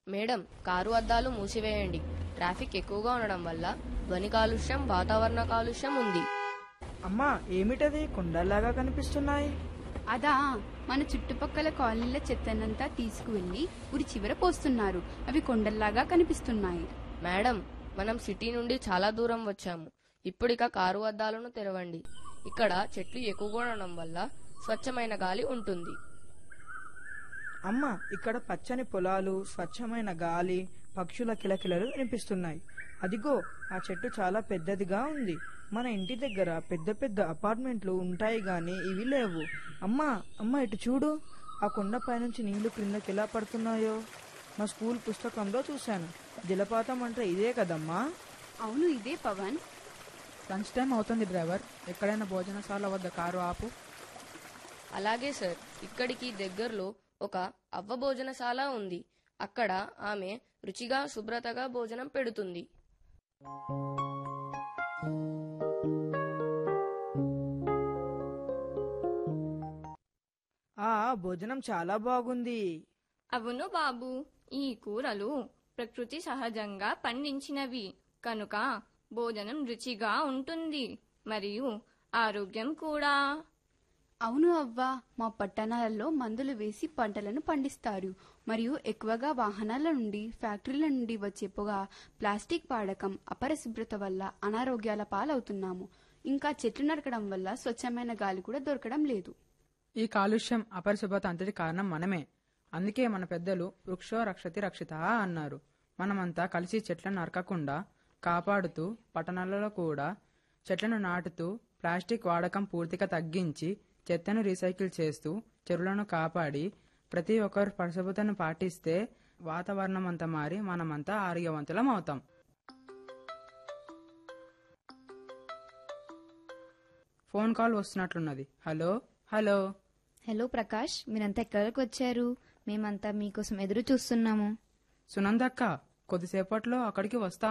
madam car అద్దాలు మూసివేయండి traffic ఎక్కువగా ఉండడం వల్ల ధ్వని కాలుష్యం వాతావరణ కాలుష్యం ఉంది అమ్మా ఏమిటది కుండల్లాగా కనిపిస్తున్నాయి అదా మన చుట్టుపక్కల కాలనీల చెత్తనంతా తీసుకువెళ్లి ఉరి చివర పోస్తున్నారు అవి కొండల్లాగా కనిపిస్తున్నాయి మేడం మనం సిటీ నుండి చాలా దూరం వచ్చాము ఇప్పుడిక కారు అద్దాలను తెరవండి ఇక్కడ చెట్లు ఎక్కువగా ఉండడం వల్ల స్వచ్ఛమైన గాలి ఉంటుంది అమ్మ ఇక్కడ పచ్చని పొలాలు స్వచ్ఛమైన గాలి పక్షుల కిలకిలలు వినిపిస్తున్నాయి అదిగో ఆ చెట్టు చాలా పెద్దదిగా ఉంది మన ఇంటి దగ్గర పెద్ద పెద్ద అపార్ట్మెంట్లు ఉంటాయి గాని ఇవి లేవు అమ్మా అమ్మ ఇటు చూడు ఆ కొండపై నుంచి నీళ్లు క్రిందకి ఎలా పడుతున్నాయో మా స్కూల్ పుస్తకంలో చూశాను జలపాతం అంటే ఇదే కదమ్మా అవును ఇదే పవన్ లంచ్ టైం అవుతుంది డ్రైవర్ ఎక్కడైనా భోజనశాల వద్ద కారు ఆపు అలాగే సార్ ఇక్కడికి దగ్గరలో ఒక అవ్వ భోజనశాల ఉంది అక్కడ ఆమె రుచిగా శుభ్రతగా భోజనం పెడుతుంది ఆ భోజనం చాలా బాగుంది అవును బాబు ఈ కూరలు ప్రకృతి సహజంగా పండించినవి కనుక భోజనం రుచిగా ఉంటుంది మరియు ఆరోగ్యం కూడా అవును అవ్వా మా పట్టణాలలో మందులు వేసి పంటలను పండిస్తారు మరియు ఎక్కువగా వాహనాల నుండి ఫ్యాక్టరీల నుండి వచ్చే పొగ ప్లాస్టిక్ వాడకం అపరిశుభ్రత వల్ల అనారోగ్యాల పాలవుతున్నాము ఇంకా చెట్లు నరకడం వల్ల స్వచ్ఛమైన గాలి కూడా దొరకడం లేదు ఈ కాలుష్యం అపరిశుభ్రత అంతటి కారణం మనమే అందుకే మన పెద్దలు వృక్షో రక్షతి రక్షిత అన్నారు మనమంతా కలిసి చెట్లను నరకకుండా కాపాడుతూ పట్టణాలలో కూడా చెట్లను నాటుతూ ప్లాస్టిక్ వాడకం పూర్తిగా తగ్గించి చెత్తను రీసైకిల్ చేస్తూ చెరువులను కాపాడి ప్రతి ఒక్కరు పరిశుభ్రతను పాటిస్తే వాతావరణం అంతా మారి మనమంతా ఆరోగ్యవంతులం అవుతాం ఫోన్ కాల్ వస్తున్నట్లున్నది హలో హలో హలో ప్రకాష్ మీరంతా ఎక్కడికి వచ్చారు మేమంతా మీకోసం ఎదురు చూస్తున్నాము సునందక్క కొద్దిసేపట్లో అక్కడికి వస్తా